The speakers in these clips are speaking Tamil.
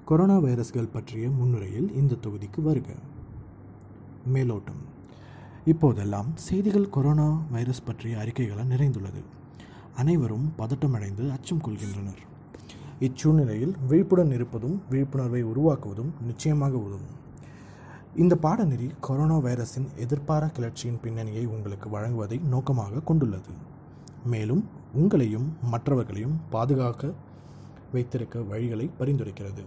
கொரோனா வைரஸ்கள் பற்றிய முன்னுரையில் இந்த தொகுதிக்கு வருக மேலோட்டம் இப்போதெல்லாம் செய்திகள் கொரோனா வைரஸ் பற்றிய அறிக்கைகளால் நிறைந்துள்ளது அனைவரும் பதட்டமடைந்து அச்சம் கொள்கின்றனர் இச்சூழ்நிலையில் விழிப்புடன் இருப்பதும் விழிப்புணர்வை உருவாக்குவதும் நிச்சயமாக உதவும் இந்த பாடநெறி கொரோனா வைரஸின் எதிர்பாரா கிளர்ச்சியின் பின்னணியை உங்களுக்கு வழங்குவதை நோக்கமாக கொண்டுள்ளது மேலும் உங்களையும் மற்றவர்களையும் பாதுகாக்க வைத்திருக்க வழிகளை பரிந்துரைக்கிறது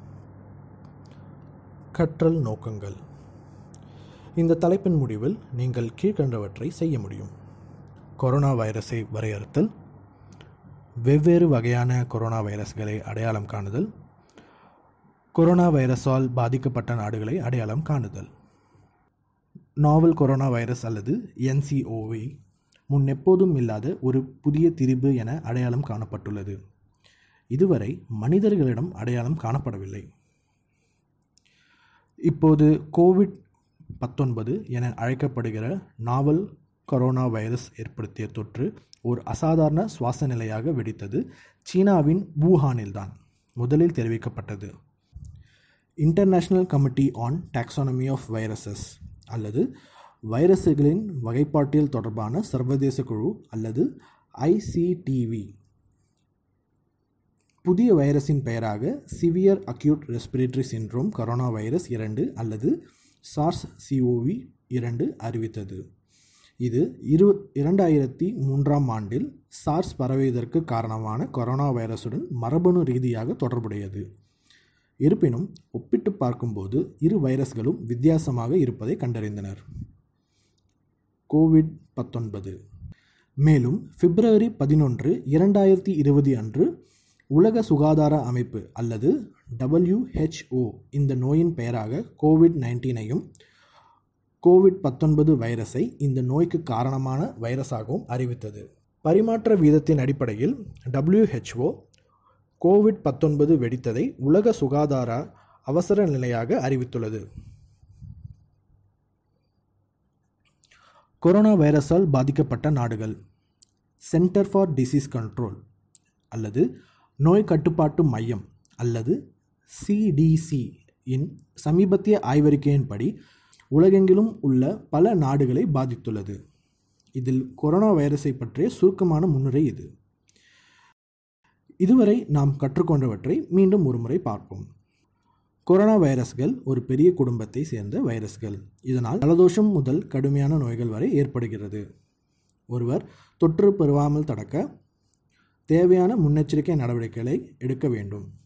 கற்றல் நோக்கங்கள் இந்த தலைப்பின் முடிவில் நீங்கள் கீழ்கண்டவற்றை செய்ய முடியும் கொரோனா வைரஸை வரையறுத்தல் வெவ்வேறு வகையான கொரோனா வைரஸ்களை அடையாளம் காணுதல் கொரோனா வைரஸால் பாதிக்கப்பட்ட நாடுகளை அடையாளம் காணுதல் நாவல் கொரோனா வைரஸ் அல்லது என்சிஓவி முன் எப்போதும் இல்லாத ஒரு புதிய திரிபு என அடையாளம் காணப்பட்டுள்ளது இதுவரை மனிதர்களிடம் அடையாளம் காணப்படவில்லை இப்போது கோவிட் பத்தொன்பது என அழைக்கப்படுகிற நாவல் கொரோனா வைரஸ் ஏற்படுத்திய தொற்று ஒரு அசாதாரண சுவாச நிலையாக வெடித்தது சீனாவின் வூஹானில்தான் முதலில் தெரிவிக்கப்பட்டது international committee on taxonomy of viruses அல்லது வைரஸுகளின் வகைப்பாட்டியல் தொடர்பான சர்வதேச குழு அல்லது ஐசிடிவி புதிய வைரஸின் பெயராக severe acute respiratory syndrome corona virus இரண்டு அல்லது சார்ஸ் சிஓவி இரண்டு அறிவித்தது இது இரு இரண்டாயிரத்தி மூன்றாம் ஆண்டில் சார்ஸ் பரவியதற்கு காரணமான கொரோனா வைரஸுடன் மரபணு ரீதியாக தொடர்புடையது இருப்பினும் ஒப்பிட்டு பார்க்கும்போது இரு வைரஸ்களும் வித்தியாசமாக இருப்பதை கண்டறிந்தனர் கோவிட் பத்தொன்பது மேலும் பிப்ரவரி பதினொன்று இரண்டாயிரத்தி இருபது அன்று உலக சுகாதார அமைப்பு அல்லது டபிள்யூஹெச்ஓ இந்த நோயின் பெயராக கோவிட் நைன்டீனையும் கோவிட் பத்தொன்பது வைரஸை இந்த நோய்க்கு காரணமான வைரஸாகவும் அறிவித்தது பரிமாற்ற வீதத்தின் அடிப்படையில் டபிள்யூஹெச்ஓ கோவிட் பத்தொன்பது வெடித்ததை உலக சுகாதார அவசர நிலையாக அறிவித்துள்ளது கொரோனா வைரஸால் பாதிக்கப்பட்ட நாடுகள் சென்டர் ஃபார் டிசீஸ் கண்ட்ரோல் அல்லது நோய் கட்டுப்பாட்டு மையம் அல்லது சிடிசி இன் சமீபத்திய ஆய்வறிக்கையின்படி உலகெங்கிலும் உள்ள பல நாடுகளை பாதித்துள்ளது இதில் கொரோனா வைரஸை பற்றிய சுருக்கமான முன்னுரை இது இதுவரை நாம் கற்றுக்கொண்டவற்றை மீண்டும் ஒருமுறை பார்ப்போம் கொரோனா வைரஸ்கள் ஒரு பெரிய குடும்பத்தை சேர்ந்த வைரஸ்கள் இதனால் ஜலதோஷம் முதல் கடுமையான நோய்கள் வரை ஏற்படுகிறது ஒருவர் தொற்று பெறுவாமல் தடுக்க தேவையான முன்னெச்சரிக்கை நடவடிக்கைகளை எடுக்க வேண்டும்